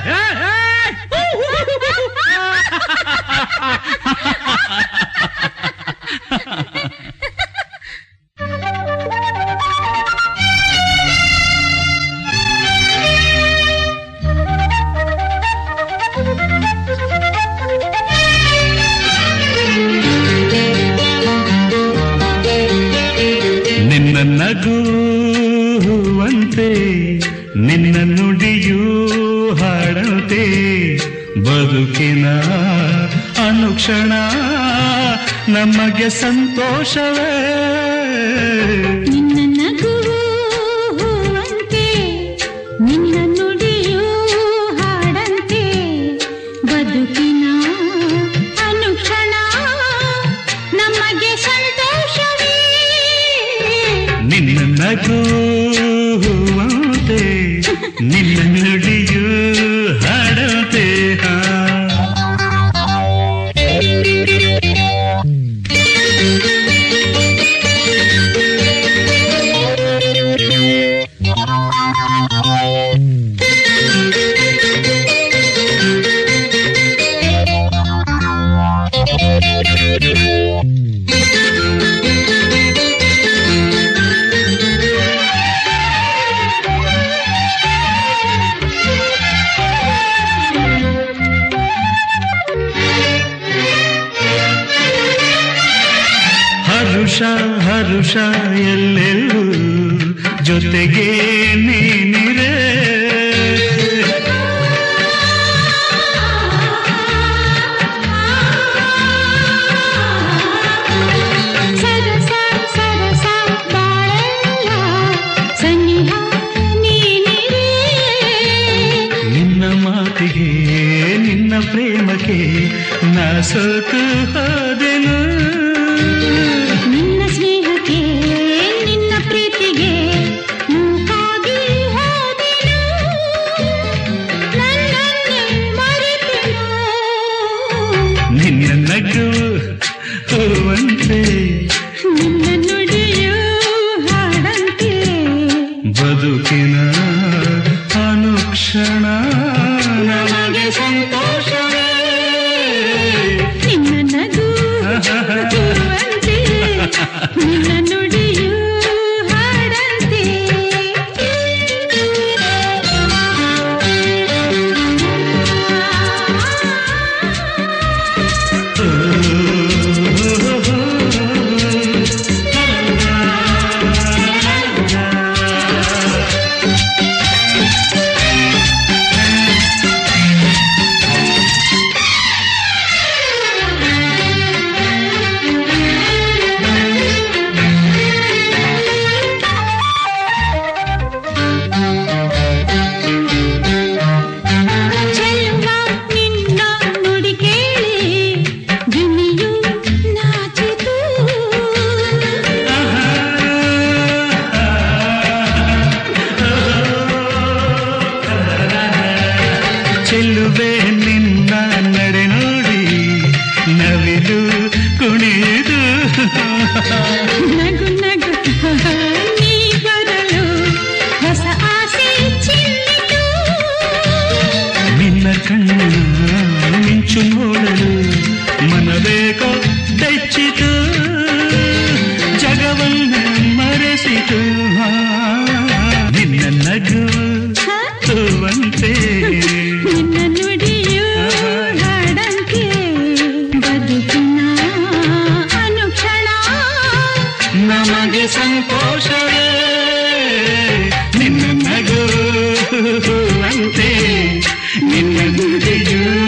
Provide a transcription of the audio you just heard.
ನಿನ್ನ ನಗುವಂತೆ ನಿನ್ನ ನುಡಿಯೂ ಹಾಡಂತೆ ಬದುಕಿನ ಅನುಕ್ಷಣ ನಮಗೆ ಸಂತೋಷವೇ ನಿನ್ನ ನಗುವು ಹೂವಂತೆ ನಿನ್ನ ನುಡಿಯೂ ಹಾಡಂತೆ ಬದುಕಿನ ಅನುಕ್ಷಣ ನಮಗೆ ಸಂತೋಷವೇ ನಿನ್ನ ನಗುವಂತೆ ನಿನ್ನ ನುಡಿಯೂ ಹಾಡಂತೆ ಹಾ ಹರುಷ ಹರುಷ ಎಲ್ಲೆಲ್ಲೂ ಜೊತೆಗೆ ನೀನಿರೆ ಸರಸ ಸರಸ ಬಾಳೆಲ್ಲ ಸನಿಹ ನೀನಿರೇ ನಿನ್ನ ಮಾತಿಗೆ ನಿನ್ನ ಪ್ರೇಮಕ್ಕೆ ನಾ ಸೋತು ಹೋದೆನು ನಿನ್ನ ಸ್ನೇಹಕ್ಕೆ ನಿನ್ನ ಪ್ರೀತಿಗೆ ಮೂಕಾಗಿ ಹೋದೆನು ನನ್ನನ್ನೇ ಮರೆತೆನು ನಿನ್ನ ನಗು ಹೂವಂತೆ ನಿನ್ನ ನುಡಿಯು ಹಾಡಂತೆ ಬದುಕಿನ ಅನುಕ್ಷಣ ನಮಗೆ ಸಂತೋಷವೇ ನಿನ್ನ ನಗು ಹೂವಂತೆ ನಿನ್ನ ನುಡಿಯು ಹಾಡಂತೆ ಚೆಲುವ ನಿನ್ನ ನುಡಿ ಕೇಳಿ ಗಿಣಿಯು ನಾಚಿತು ಚೆಲ್ಲುವೆ ನಿನ್ನ ನಡೆ ನೋಡಿ ನವಿಲು ಕುಣಿದು ನಗು ನಗು ನೀ ಬರಲು ಹೊಸ ಆಸೆ ಚಿನ್ನಿತು ನಿನ್ನ ಕಣ್ಣ ಮಿಂಚು ನೋಡಲು ಮನಬೇಕೋ ಬೆಚ್ಚಿತು ಜಗವನ್ನ ಮರೆಸಿತು ನಿನ್ನ ನಗು ಹೂವಂತೆ ನಿನ್ನ ನುಡಿಯು ಹಾಡಂತೆ ಬದುಕಿನ ಅನುಕ್ಷಣ ನಮಗೆ ಸಂತೋಷವೇ ನಿನ್ನ ನಗು ಅಂತೆ ನಿನ್ನ ನುಡಿಯು